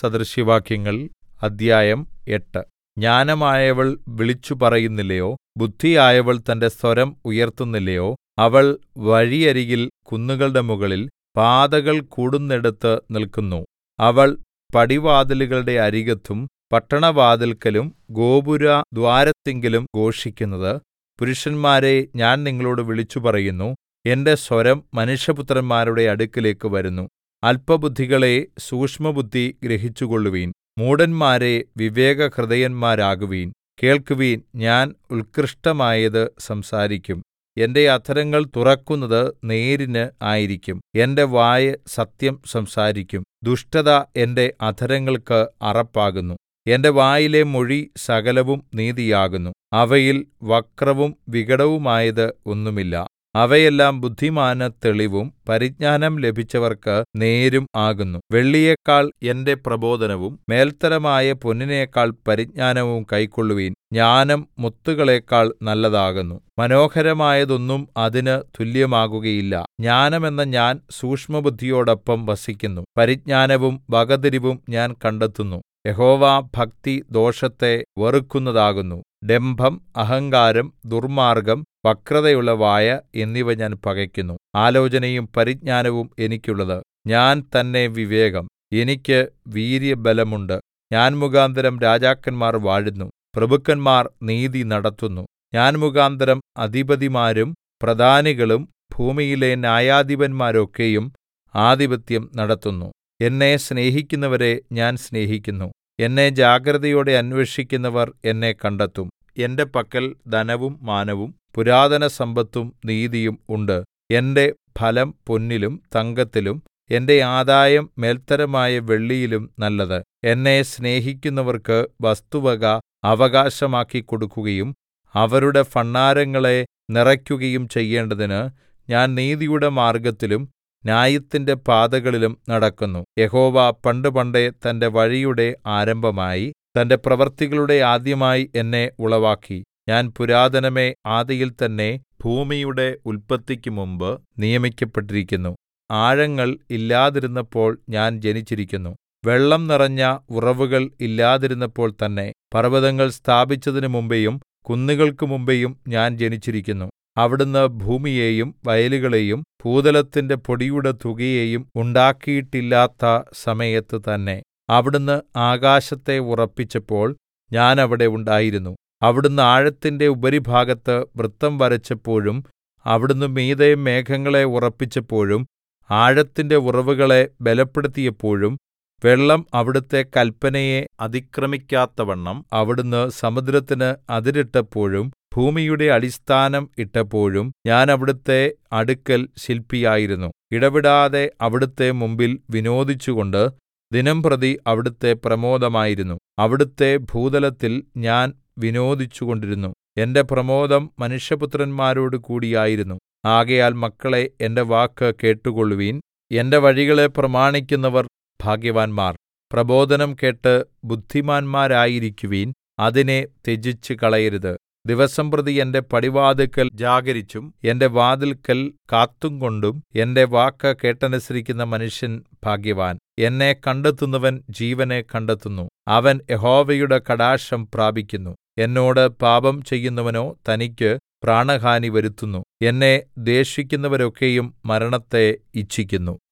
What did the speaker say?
സദൃശവാക്യങ്ങൾ അദ്ധ്യായം എട്ട് ജ്ഞാനമായവൾ വിളിച്ചു പറയുന്നില്ലയോ ബുദ്ധിയായവൾ തന്റെ സ്വരം ഉയർത്തുന്നില്ലയോ അവൾ വഴിയരികിൽ കുന്നുകളുടെ മുകളിൽ പാതകൾ കൂടുന്നിടത്ത് നില്ക്കുന്നു അവൾ പടിവാതിലുകളുടെ അരികത്തും പട്ടണവാതിൽക്കലും ഗോപുരദ്വാരത്തിങ്കലും ഘോഷിക്കുന്നത് പുരുഷന്മാരേ ഞാൻ നിങ്ങളോട് വിളിച്ചുപറയുന്നു എന്റെ സ്വരം മനുഷ്യപുത്രന്മാരുടെ അടുക്കലേക്ക് വരുന്നു അല്പബുദ്ധികളേ സൂക്ഷ്മബുദ്ധി ഗ്രഹിച്ചുകൊള്ളുവിൻ മൂഢന്മാരേ വിവേകഹൃദയന്മാരാകുവിൻ കേൾക്കുവിൻ ഞാൻ ഉൽകൃഷ്ടമായത് സംസാരിക്കും എന്റെ അധരങ്ങൾ തുറക്കുന്നത് നേരിന് ആയിരിക്കും എന്റെ വായ് സത്യം സംസാരിക്കും ദുഷ്ടത എന്റെ അധരങ്ങൾക്ക് അറപ്പാകുന്നു എന്റെ വായിലെ മൊഴി സകലവും നീതിയാകുന്നു അവയിൽ വക്രവും വികടവുമായത് ഒന്നുമില്ല അവയെല്ലാം ബുദ്ധിമാന് തെളിവും പരിജ്ഞാനം ലഭിച്ചവർക്ക് നേരും ആകുന്നു വെള്ളിയേക്കാൾ എന്റെ പ്രബോധനവും മേൽത്തരമായ പൊന്നിനേക്കാൾ പരിജ്ഞാനവും കൈക്കൊള്ളുവിൻ ജ്ഞാനം മുത്തുകളെക്കാൾ നല്ലതാകുന്നു മനോഹരമായതൊന്നും അതിന് തുല്യമാകുകയില്ല ജ്ഞാനമെന്ന ഞാൻ സൂക്ഷ്മബുദ്ധിയോടൊപ്പം വസിക്കുന്നു പരിജ്ഞാനവും വകതിരിവും ഞാൻ കണ്ടെത്തുന്നു യഹോവാഭക്തി ദോഷത്തെ വെറുക്കുന്നതാകുന്നു ഡംഭം അഹങ്കാരം ദുർമാർഗ്ഗം വക്രതയുള്ള വായ എന്നിവ ഞാൻ പകയ്ക്കുന്നു ആലോചനയും പരിജ്ഞാനവും എനിക്കുള്ളത് ഞാൻ തന്നെ വിവേകം എനിക്ക് വീര്യബലമുണ്ട് ഞാൻ മുഖാന്തരം രാജാക്കന്മാർ വാഴുന്നു പ്രഭുക്കന്മാർ നീതി നടത്തുന്നു ഞാൻ മുഖാന്തരം അധിപതിമാരും പ്രധാനികളും ഭൂമിയിലെ ന്യായാധിപന്മാരൊക്കെയും ആധിപത്യം നടത്തുന്നു എന്നെ സ്നേഹിക്കുന്നവരെ ഞാൻ സ്നേഹിക്കുന്നു എന്നെ ജാഗ്രതയോടെ അന്വേഷിക്കുന്നവർ എന്നെ കണ്ടെത്തും എന്റെ പക്കൽ ധനവും മാനവും പുരാതന സമ്പത്തും നീതിയും ഉണ്ട് എന്റെ ഫലം പൊന്നിലും തങ്കത്തിലും എന്റെ ആദായം മേൽത്തരമായ വെള്ളിയിലും നല്ലത് എന്നെ സ്നേഹിക്കുന്നവർക്ക് വസ്തുവക അവകാശമാക്കി കൊടുക്കുകയും അവരുടെ ഭണ്ഡാരങ്ങളെ നിറയ്ക്കുകയും ചെയ്യേണ്ടതിന് ഞാൻ നീതിയുടെ മാർഗ്ഗത്തിലും ന്യായത്തിന്റെ പാതകളിലും നടക്കുന്നു യഹോവ പണ്ടുപണ്ടേ തന്റെ വഴിയുടെ ആരംഭമായി തന്റെ പ്രവൃത്തികളുടെ ആദ്യമായി എന്നെ ഉളവാക്കി ഞാൻ പുരാതനമേ ആദിയിൽ തന്നെ ഭൂമിയുടെ ഉല്പത്തിക്ക് മുമ്പ് നിയമിക്കപ്പെട്ടിരിക്കുന്നു ആഴങ്ങൾ ഇല്ലാതിരുന്നപ്പോൾ ഞാൻ ജനിച്ചിരിക്കുന്നു വെള്ളം നിറഞ്ഞ ഉറവുകൾ ഇല്ലാതിരുന്നപ്പോൾ തന്നെ പർവ്വതങ്ങൾ സ്ഥാപിച്ചതിനു മുമ്പെയും കുന്നുകൾക്ക് മുമ്പെയും ഞാൻ ജനിച്ചിരിക്കുന്നു അവിടുന്ന് ഭൂമിയെയും വയലുകളെയും ഭൂതലത്തിന്റെ പൊടിയുടെ തുകയെയും ഉണ്ടാക്കിയിട്ടില്ലാത്ത സമയത്ത് തന്നെ അവിടുന്ന് ആകാശത്തെ ഉറപ്പിച്ചപ്പോൾ ഞാൻ അവിടെ ഉണ്ടായിരുന്നു അവിടുന്ന് ആഴത്തിന്റെ ഉപരിഭാഗത്ത് വൃത്തം വരച്ചപ്പോഴും അവിടുന്ന് മീതെ മേഘങ്ങളെ ഉറപ്പിച്ചപ്പോഴും ആഴത്തിന്റെ ഉറവുകളെ ബലപ്പെടുത്തിയപ്പോഴും വെള്ളം അവിടുത്തെ കല്പനയെ അതിക്രമിക്കാത്തവണ്ണം അവിടുന്ന് സമുദ്രത്തിന് അതിരിട്ടപ്പോഴും ഭൂമിയുടെ അടിസ്ഥാനം ഇട്ടപ്പോഴും ഞാൻ അവിടുത്തെ അടുക്കൽ ശില്പിയായിരുന്നു ഇടവിടാതെ അവിടുത്തെ മുമ്പിൽ വിനോദിച്ചുകൊണ്ട് ദിനംപ്രതി അവിടുത്തെ പ്രമോദമായിരുന്നു അവിടുത്തെ ഭൂതലത്തിൽ ഞാൻ വിനോദിച്ചുകൊണ്ടിരുന്നു എന്റെ പ്രമോദം മനുഷ്യപുത്രന്മാരോട് കൂടിയായിരുന്നു ആകയാൽ മക്കളെ എന്റെ വാക്ക് കേട്ടുകൊള്ളുവിൻ എന്റെ വഴികളെ പ്രമാണിക്കുന്നവർ ഭാഗ്യവാന്മാർ പ്രബോധനം കേട്ട് ബുദ്ധിമാന്മാരായിരിക്കുവിൻ അതിനെ ത്യജിച്ച് കളയരുത് ദിവസംപ്രതി എന്റെ പടിവാതിൽക്കൽ ജാഗരിച്ചും എന്റെ വാതിൽക്കൽ കാത്തുംകൊണ്ടും എന്റെ വാക്ക് കേട്ടനുസരിക്കുന്ന മനുഷ്യൻ ഭാഗ്യവാൻ എന്നെ കണ്ടെത്തുന്നവൻ ജീവനെ കണ്ടെത്തുന്നു അവൻ യഹോവയുടെ കടാക്ഷം പ്രാപിക്കുന്നു എന്നോട് പാപം ചെയ്യുന്നവനോ തനിക്ക് പ്രാണഹാനി വരുത്തുന്നു എന്നെ ദ്വേഷിക്കുന്നവരൊക്കെയും മരണത്തെ ഇച്ഛിക്കുന്നു